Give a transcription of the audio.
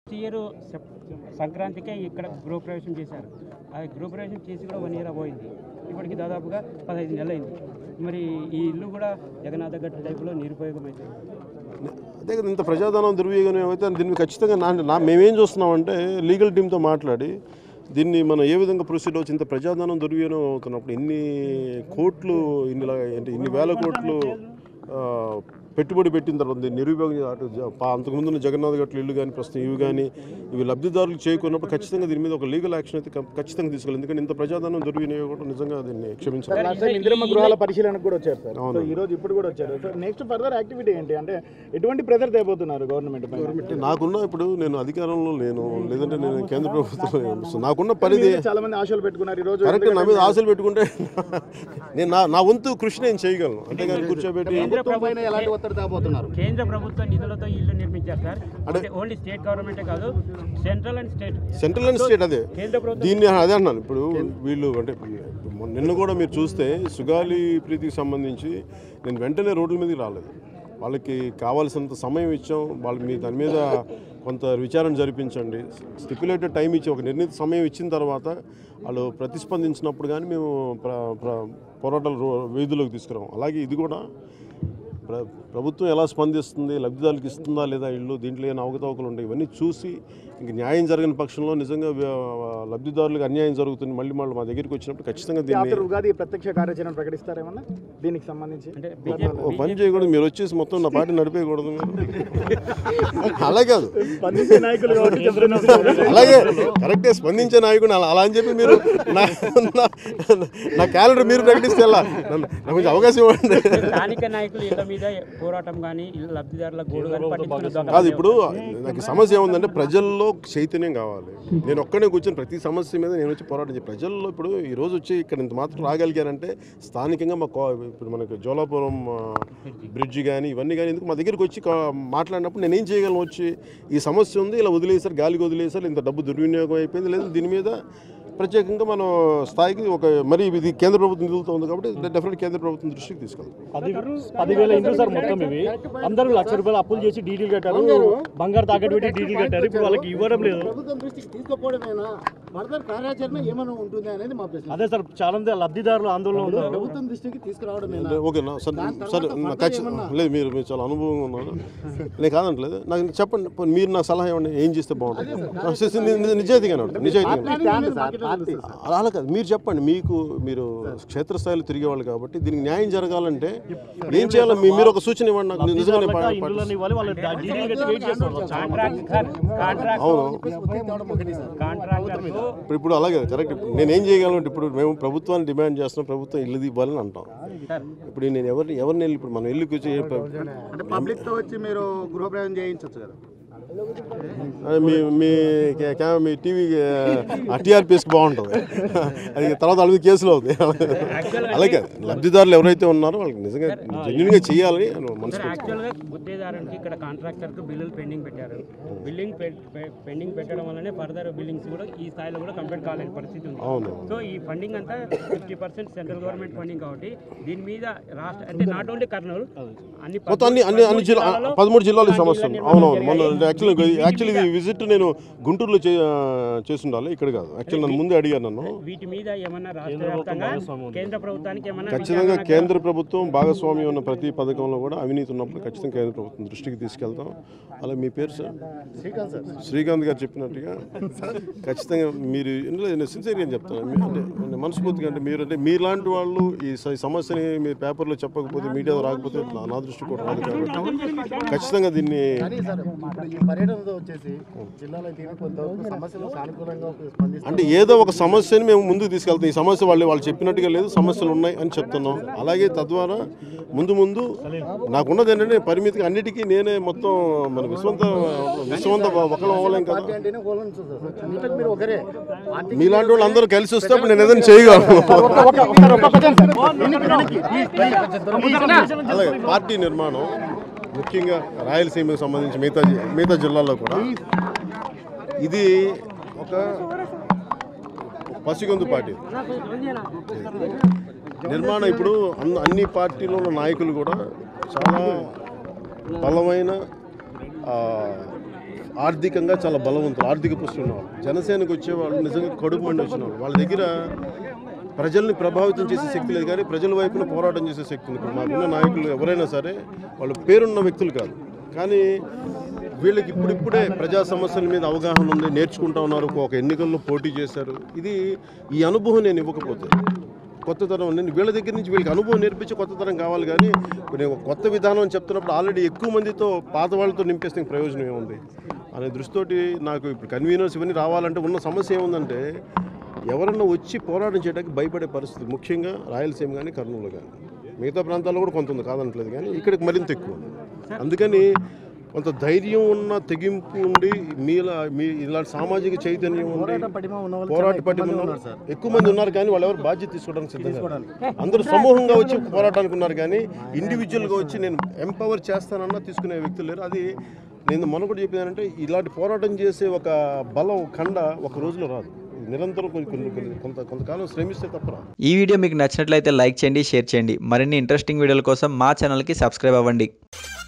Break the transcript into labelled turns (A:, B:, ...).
A: Last year సంక్రాంతికే ఇక్కడ గృహప్రవేశం చేశారు అది గృహప్రవేశం చేసి కూడా వన్ ఇయర్ పోయింది ఇప్పటికి దాదాపుగా పదహైదు నెలలు అయింది మరి ఈ ఇల్లు కూడా జగన్నాథ గట్ట టైపులో నిరుపయోగమైంది
B: అదే కదా ఇంత ప్రజాధనం దుర్వినియోగం అయితే దీన్ని ఖచ్చితంగా నా నా మేమేం చూస్తున్నామంటే లీగల్ టీంతో మాట్లాడి దీన్ని మనం ఏ విధంగా ప్రొసీడ్ అవచ్చు ఇంత ప్రజాధనం దుర్వినియోగం అవుతున్నప్పుడు ఇన్ని కోట్లు ఇన్ని లా- ఏంటి ఇన్ని వేల కోట్లు ఆ, పెట్టుబడి పెట్టిన తర్వాత దీన్ని నిరుపయోగం చే- అటు జ- పా- అంతకుముందు ఉన్న జగన్నాథ్ గట్ల ఇల్లు కానీ ప్రస్తుతం ఇవి కానీ ఇవి లబ్ధిదారులకు చేరుకున్నప్పుడు ఖచ్చితంగా దీని మీద ఒక లీగల్ యాక్షన్ అయితే ఖ- ఖచ్చితంగా తీసుకోవాలి ఎందుకంటే ఇంత ప్రజాధనం దుర్వినియోగం నిజంగా దీన్ని క్షమించాలి
C: లాస్ట్ టైం ఇందిరమ్మ గృహాల పరిశీలనకు కూడా వచ్చారు సార్
B: అవును.
C: సో ఈ రోజు ఇప్పుడు కూడా వచ్చారు సో నెక్స్ట్ ఫర్దర్ యాక్టివిటీ ఏంటి అంటే ఎటువంటి ప్రెజర్ తేబోతున్నారు గవర్నమెంట్ పైన
B: అంటే నాకున్న ఇప్పుడు నేను అధికారంలో లేను లేదంటే నేను కేంద్ర ప్రభుత్వంలో లేను. సో నాకున్న పరిధి
C: మీరే చాలా మంది ఆశలు పెట్టుకున్నారు ఈ రోజు
B: కరెక్ట్ నా మీద ఆశలు పెట్టుకుంటే నేను నా నా వంతు కృషి నేను చేయగలను అంతేగాని కూర్చోబెట్టి
C: ప్రభుత్వం పైన ఎలాంటి ఒత్తిడి తేబోతున్నారు
A: కేంద్ర ప్రభుత్వ నిధులతో ఇల్లు నిర్మించారు సార్ అంటే ఓన్లీ స్టేట్ గవర్నమెంటే కాదు central and state
B: central and state అదే
A: కేంద్ర ప్రభుత్వం
B: దీన్ని అదే అన్నాను ఇప్పుడు వీళ్ళు అంటే మొన్న- నిన్న కూడా మీరు చూస్తే సుగాలి ప్రీతికి సంబంధించి నేను వెంటనే రోడ్ల మీదకి రాలేదు వాళ్ళకి కావాల్సినంత సమయం ఇచ్చాం వాళ్ళకి మీ దాని మీద కొంత విచారణ జరిపించండి స్టిపులేటెడ్ టైం ఇచ్చి ఒక నిర్ణీత సమయం ఇచ్చిన తర్వాత వాళ్ళు ప్రతిస్పందించినప్పుడు కానీ మేము ప్ర ప్ర పోరాటాలు రో- వీధుల్లోకి తీసుకురాం అలాగే ఇది కూడా ప్ర ప్రభుత్వం ఎలా స్పందిస్తుంది లబ్ధిదారులకు ఇస్తుందా లేదా ఇల్లు దీంట్లో ఏమైనా అవకతవకలు ఉంటాయి ఇవన్నీ చూసి ఇంక న్యాయం జరగని పక్షంలో నిజంగా వ్య- లబ్ధిదారులకు అన్యాయం జరుగుతుంది మళ్ళీ మళ్ళీ మా దగ్గరికి వచ్చినప్పుడు ఖచ్చితంగా దీన్ని
C: ఆఫ్టర్ ఉగాది ప్రత్యక్ష కార్యాచరణ ప్రకటిస్తారేమన్నా దీనికి సంబంధించి
A: అంటే బీజేపీ
B: ఓ పని చేయకూడదు మీరు వచ్చేసి మొత్తం నా పార్టీ నడిపేయకూడదు మీరు అలా కాదు
C: స్పందించే నాయకులు కాబట్టి చెప్తున్నారు.
B: అలాగే కరెక్టే స్పందించే నాయకుడు అలా అలా అని చెప్పి మీరు నా నా- నా క్యాలెండర్ మీరు ప్రకటిస్తే ఎలా నన్ను- నాకు కొంచెం అవకాశం ఇవ్వండి
A: స్థానిక నాయకులు ఇళ్ల మీద పోరాటం కానీ ఇళ్ళ లబ్ధిదారుల గోడు కానీ పట్టించుకున్న దొంగ
B: కాదు ఇప్పుడు నాకు సమస్య ఏముందంటే ప్రజల్లో చైతన్యం కావాలి నేను ఒక్కనే కూర్చొని ప్రతి సమస్య మీద నేను వచ్చి పోరాటం చేయ ప్రజల్లో ఇప్పుడు ఈ రోజు వచ్చి ఇక్కడ ఇంత మాత్రం రాగలిగారంటే స్థానికంగా మా కో- ఇప్పుడు మనకు జోలాపురం ఆ, బ్రిడ్జి కానీ ఇవన్నీ కానీ ఎందుకు మా దగ్గరికి వచ్చి కా- మాట్లాడినప్పుడు నేనేం చేయగలను వచ్చి ఈ సమస్య ఉంది ఇలా వదిలేసారు గాలికి వదిలేసారు ఇంత డబ్బు దుర్వినియోగం అయిపోయింది లేదా దీని మీద ప్రత్యేకంగా మనం స్థాయికి ఒక మరి ఇది కేంద్ర ప్రభుత్వం నిధులతో ఉంది కాబట్టి డెఫినెట్ కేంద్ర ప్రభుత్వం దృష్టికి తీసుకెళ్తాం
D: పది పదివేల ఇండ్లు సార్ మొత్తం ఇవి అందరూ లక్ష రూపాయలు అప్పులు చేసి డీడీలు కట్టారు బంగారు తాకట్టు పెట్టి డీడీలు కట్టారు ఇప్పుడు వాళ్ళకి ఇవ్వడం లేదు
E: ప్రభుత్వం దృష్టికి తీసుకుపోవడమేనా ఫర్దర్ కార్యాచరణ ఏమైనా ఉంటుంది అనేది మా ప్రశ్న
D: అదే సార్ చాలా మంది లబ్ధిదారులు ఆందోళన ఉన్నారు
E: ప్రభుత్వం దృష్టికి తీసుకురావడమేనా
B: అంటే ఓకే నా సరే సరే నా ఖచ్చితంగా లేదు మీరు మీరు చాలా అనుభవంగా ఉన్నారు నేను కాదంటలేదు నాకు చెప్పండి పోనీ మీరు నాకు సలహా ఇవ్వండి ఏం చేస్తే బాగుంటుంది నాకు చేసి ని- ని- నిజాయితీగానే ఉంటుంది నిజాయితీగా
C: స్టాండ్ సార్ పార్టీ
B: అలా అలా కాదు మీరు చెప్పండి మీకు మీరు క్షేత్రస్థాయిలో తిరిగేవాళ్ళు కాబట్టి దీనికి న్యాయం జరగాలంటే ఏం చేయాలో మీ- మీరు ఒక సూచన ఇవ్వండి నాకు నిజంగానే పా-
D: లబ్ధిదారులకు ఇండ్లను ఇవ్వాలి వాళ్ళు డీడీలు కట్టి వెయిట్ చేస్తారు
A: కాంట్రాక్ట్ కాంట్రాక్ట్
B: అవును
A: కాంట్రాక్టర్కు
B: ఇప్పుడు ఇప్పుడు అలాగే కరెక్ట్ ఇప్పుడు నేను ఏం చేయగలను ఇప్పుడు మేము ప్రభుత్వాన్ని డిమాండ్ చేస్తున్నాం ప్రభుత్వం ఇల్లు ఇవ్వాలని అంటాం ఇప్పుడు నేను ఎవరిని ఎవరిని వెళ్ళి ఇప్పుడు మనం వెళ్ళి కూర్చొని ఏ ప్ర-
C: అంటే పబ్లిక్ తో వచ్చి మీరు గృహప్రవేశం చేయించవచ్చు కదా
B: అదే మీ మీ కే- కే- మీ టీవీ టీఆర్పీఎస్కి బాగుంటుంది అది తర్వాత వాళ్ళ మీద కేసులు అవుతాయి అలాగే లబ్ధిదారులు ఎవరైతే ఉన్నారో వాళ్ళకి నిజంగా జెన్యున్గా చేయాలని మనసు
A: సార్ యాక్చువల్గా గుత్తేదారునికి ఇక్కడ కాంట్రాక్టర్కు బిల్లులు పెండింగ్ పెట్టారు బిల్లింగ్ పెండింగ్ పెట్టడం వల్లనే ఫర్దర్ బిల్లింగ్స్ కూడా ఈ స్థాయిలో కూడా కంప్లీట్ కాలేని పరిస్థితి ఉంది
B: అవును
A: సో ఈ ఫండింగ్ అంతా fifty percent central government funding కాబట్టి దీని మీద రాష్ట్ర అంటే నాట్ ఓన్లీ కర్నూలు అన్ని
B: మొత్తం అన్ని అన్ని అన్ని జిల్లా
A: జిల్లాలలో
B: పదమూడు జిల్లాలు ఈ
A: ఇలాంటి
B: సమస్య ఉంది.
A: నిర్మాణాలు
B: అవునవును మొన్న
A: జరిగాయి.
B: యాక్చువల్లీ యాక్చువల్లీ ఇది విజిట్ నేను గుంటూరులో చే చేసి ఉండాలి ఇక్కడ కాదు యాక్చువల్లీ నన్ను ముందే అడిగాను నన్ను
A: వీటి మీద ఏమన్నా రాష్ట్ర వ్యాప్తంగా కేంద్ర ప్రభుత్వానికి ఏమన్నా
B: ఖచ్చితంగా కేంద్ర ప్రభుత్వం భాగస్వామ్యం ఉన్న ప్రతి పథకంలో కూడా అవినీతి ఉన్నప్పుడు ఖచ్చితంగా కేంద్ర ప్రభుత్వం దృష్టికి తీసుకెళ్తాం అలా మీ పేరు సార్
C: శ్రీకాంత్ సార్
B: శ్రీకాంత్ గారు చెప్పినట్టుగా ఖచ్చితంగా మీరు ఇందులో నేను సిన్సియర్గా ఏం చెప్తాను మీ- అంటే నేను మనస్ఫూర్తిగా అంటే మీరు అంటే మీలాంటి వాళ్ళు ఈ స- ఈ సమస్యని మీరు పేపర్లో చెప్పకపోతే మీడియాలో రాకపోతే నా- నా దృష్టి కూడా రాదు కాబట్టి ఖచ్చితంగా దీన్ని
E: కానీ సార్ ఇప్పుడు ఈ పర్యటనతో వచ్చేసి జిల్లాలో అయితే కొంతవరకు సమస్యలు సానుకూలంగా స్పందిస్తారు
B: అంటే ఏదో ఒక సమస్యని మేము ముందుకు తీసుకెళ్తాం ఈ సమస్య వాళ్ళు వాళ్ళు చెప్పినట్టుగా లేదు సమస్యలు ఉన్నాయి అని చెప్తున్నాం అలాగే తద్వారా ముందు ముందు నాకున్నది ఏంటంటే పరిమితికి అన్నిటికీ నేనే మొత్తం మన విశ్వంత విశ్వంత ఒకళ్ళం అవ్వలేం కదా
E: పార్టీ అంటేనే కోలని సార్ అన్నిటికి మీరు ఒకరే పార్టీ
B: మీలాంటి వాళ్ళు అందరూ కలిసి వస్తే అప్పుడు నేను ఏదైనా చేయగలను అలాగే పార్టీ నిర్మాణం ముఖ్యంగా రాయలసీమకు సంబంధించి మిగతా జి- మిగతా జిల్లాల్లో కూడా ఇది ఒక పసిగొందు పార్టీ నిర్మాణం ఇప్పుడు అన్ని అన్ని పార్టీలో ఉన్న నాయకులు కూడా చాలా బలమైన ఆ, ఆర్థికంగా చాలా బలవంతులు ఆర్థిక పుష్టి ఉన్నవాళ్ళు జనసేనకు వచ్చేవాళ్ళు నిజంగా కడుపు మండి వచ్చిన వాళ్ళు వాళ్ళ దగ్గర ప్రజల్ని ప్రభావితం చేసే శక్తి లేదు కానీ ప్రజల వైపున పోరాటం చేసే శక్తి ఉంది ఇప్పుడు మాకున్న నాయకులు ఎవరైనా సరే వాళ్ళు పేరున్న వ్యక్తులు కాదు కానీ వీళ్ళకి ఇప్పుడిప్పుడే ప్రజా సమస్యల మీద అవగాహన ఉంది నేర్చుకుంటా ఉన్నారు ఒక ఎన్నికల్లో పోటీ చేశారు ఇది ఈ అనుభవం నేను ఇవ్వకపోతే కొత్త తరం నేను వీళ్ళ దగ్గర నుంచి వీళ్ళకి అనుభవం నేర్పించి కొత్త తరం కావాలి కానీ నేను ఒక కొత్త విధానం అని చెప్తున్నప్పుడు ఆల్రెడీ ఎక్కువ మందితో పాత వాళ్ళతో నింపేస్తే ఇంక ప్రయోజనం ఏముంది అనే దృష్టితోటి నాకు ఇప్పుడు కన్వీనర్స్ ఇవన్నీ రావాలంటే ఉన్న సమస్య ఏముందంటే ఎవరన్నా వచ్చి పోరాటం చేయడానికి భయపడే పరిస్థితి ముఖ్యంగా రాయలసీమ కానీ కర్నూలు కానీ మిగతా ప్రాంతాల్లో కూడా కొంత ఉంది కాదనట్లేదు కానీ ఇక్కడికి మరింత ఎక్కువ ఉంది అందుకని కొంత ధైర్యం ఉన్న తెగింపు ఉండి మీలా మీ ఇలాంటి సామాజిక చైతన్యం ఉండి
E: పోరాట పటిమ ఉన్న వాళ్ళు
B: పోరాట
E: చాలా ఎక్కువ
B: పట్టిన
E: మంది
B: ఉన్నారు
E: ఉన్నారు సార్.
B: ఎక్కువ మంది ఉన్నారు కానీ వాళ్ళు ఎవరు బాధ్యత తీసుకోవడానికి సిద్ధంగా లేరు. అందరూ సమూహంగా వచ్చి పోరాటానికి ఉన్నారు కానీ ఇండివిజువల్గా వచ్చి నేను ఎంపవర్ చేస్తానన్నా తీసుకునే వ్యక్తులు లేరు అది నేను మొన్న కూడా చెప్పానంటే ఇలాంటి పోరాటం చేసే ఒక బలం కండ ఒక రోజులో రాదు ఇది నిరంతరం కొన్ని కొన్ని కొన్ని- కొంత కొంతకాలం శ్రమిస్తే తప్ప రాదు
F: ఈ వీడియో మీకు నచ్చినట్లయితే లైక్ చేయండి షేర్ చేయండి మరిన్ని ఇంట్రెస్టింగ్ వీడియోల కోసం మా ఛానల్కి సబ్స్క్రైబ్ అవ్వండి